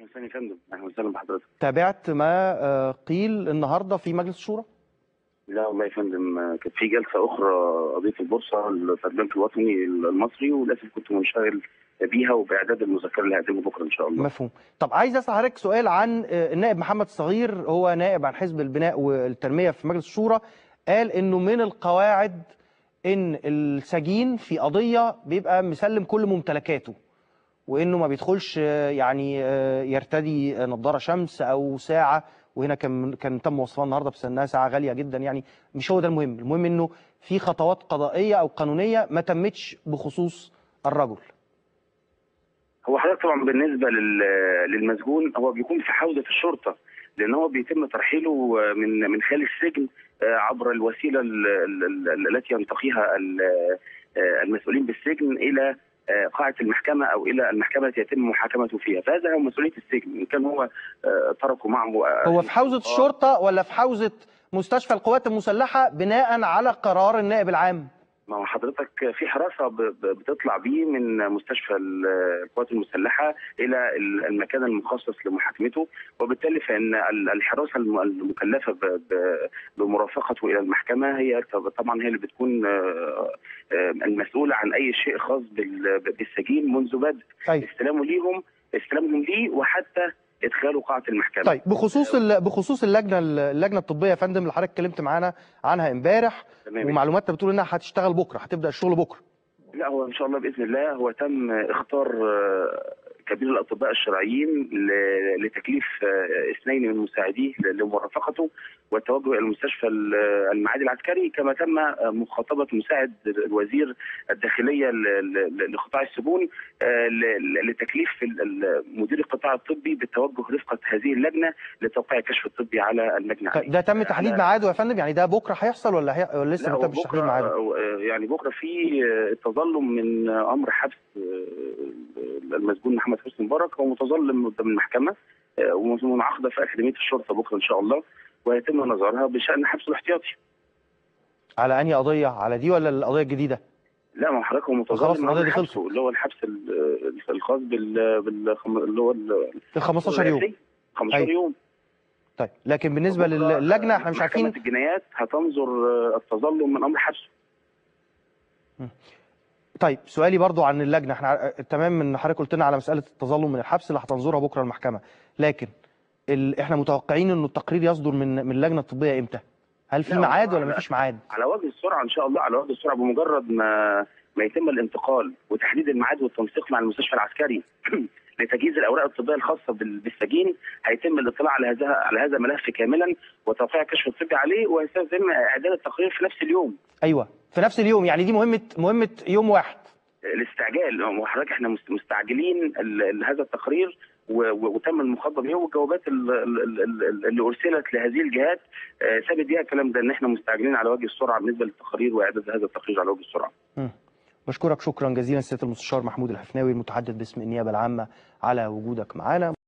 وسهلا يا فندم اهلا وسهلا بحضرتك تابعت ما آه، قيل النهارده في مجلس الشورى لا والله يا فندم آه، كانت في جلسه اخرى قضيه البورصه في البنك الوطني المصري وللاسف كنت منشغل بيها وباعداد المذكره اللي هقدمه بكره ان شاء الله مفهوم طب عايز اسال حضرتك سؤال عن آه، النائب محمد صغير هو نائب عن حزب البناء والتنميه في مجلس الشورى قال انه من القواعد ان السجين في قضيه بيبقى مسلم كل ممتلكاته وانه ما بيدخلش آه، يعني آه، يرتدي آه، نظاره شمس او ساعه وهنا كان كان تم وصفها النهارده بس انها ساعه غاليه جدا يعني مش هو ده المهم المهم انه في خطوات قضائيه او قانونيه ما تمتش بخصوص الرجل هو حضرتك طبعا بالنسبه لل- للمسجون هو بيكون في حوزه الشرطه لان هو بيتم ترحيله من من خلال السجن آه، عبر الوسيله ال- ال- ال- التي ينتقيها ال- آه، المسؤولين بالسجن الى آه، قاعه المحكمه او الى المحكمه التي يتم محاكمته فيها فهذا هو مسؤوليه السجن ان كان هو آه، تركه معه آه، هو في حوزه الشرطه ولا في حوزه مستشفى القوات المسلحه بناء على قرار النائب العام ما هو حضرتك في حراسه ب- ب- بتطلع بيه من مستشفى ال- القوات المسلحه الى ال- المكان المخصص لمحاكمته وبالتالي فان ال- الحراسه الم- المكلفه ب- ب- بمرافقته الى المحكمه هي طبعا هي اللي بتكون آه، آه، المسؤوله عن اي شيء خاص بال- بالسجين منذ بدء طيب استلامه ليهم استلامهم ليه وحتى ادخاله قاعه المحكمه طيب بخصوص ال- بخصوص اللجنه اللجنه الطبيه يا فندم اللي حضرتك اتكلمت معانا عنها امبارح تمام. ومعلوماتنا بتقول انها هتشتغل بكره هتبدا الشغل بكره لا هو ان شاء الله باذن الله هو تم اختار آه، كبير الاطباء الشرعيين ل- لتكليف آه، اثنين من مساعديه ل- لمرافقته والتوجه الى المستشفى ال- المعادي العسكري كما تم آه، مخاطبه مساعد الوزير الداخليه ل- ل- لقطاع السجون آه، ل- ل- لتكليف ال- ال- مدير القطاع الطبي بالتوجه رفقه هذه اللجنه لتوقيع الكشف الطبي على اللجنه طيب عليه. ده تم تحديد على- ميعاده يا فندم يعني ده بكره هيحصل ولا, هي... ولا لسه لا ما هو تمش تحديد بكره ميعاده آه، يعني بكره في آه، تظلم من آه، امر حبس آه، المسجون محمد حسني مبارك هو متظلم قدام المحكمه آه، ومنعقده في اكاديميه الشرطه بكره ان شاء الله ويتم نظرها بشان حبسه الاحتياطي على انهي قضيه على دي ولا القضيه الجديده لا ما هو حضرتك هو خلاص متظلم القضية من دي خلصت. حبسه اللي هو الحبس ال- الخاص بال بال اللي هو ال- ال 15 يوم 15 أيوة. يوم طيب لكن بالنسبه بكرة، للجنه احنا مش محكمة عارفين الجنايات هتنظر آه، التظلم من امر حبسه طيب سؤالي برضو عن اللجنه احنا ع- تمام ان حضرتك قلت لنا على مساله التظلم من الحبس اللي هتنظرها بكره المحكمه لكن ال... احنا متوقعين انه التقرير يصدر من من اللجنه الطبيه امتى هل في لا، ميعاد ولا لا. مفيش ميعاد على وجه السرعه ان شاء الله على وجه السرعه بمجرد ما ما يتم الانتقال وتحديد الميعاد والتنسيق مع المستشفى العسكري لتجهيز الاوراق الطبيه الخاصه بال- بالسجين هيتم الاطلاع على هذا على هذا الملف كاملا وتوقيع الكشف الطبي عليه وسيتم اعداد التقرير في نفس اليوم ايوه في نفس اليوم يعني دي مهمه مهمه يوم واحد الاستعجال وحضرتك احنا مست- مستعجلين ال- ال- هذا التقرير و- و- وتم المخاطبه به والجوابات ال- ال- ال- ال- اللي ارسلت لهذه الجهات آه، ثابت بيها الكلام ده ان احنا مستعجلين على وجه السرعه بالنسبه للتقارير واعداد هذا التقرير على وجه السرعه مم. بشكرك شكرا جزيلا سياده المستشار محمود الحفناوي المتحدث باسم النيابه العامه على وجودك معنا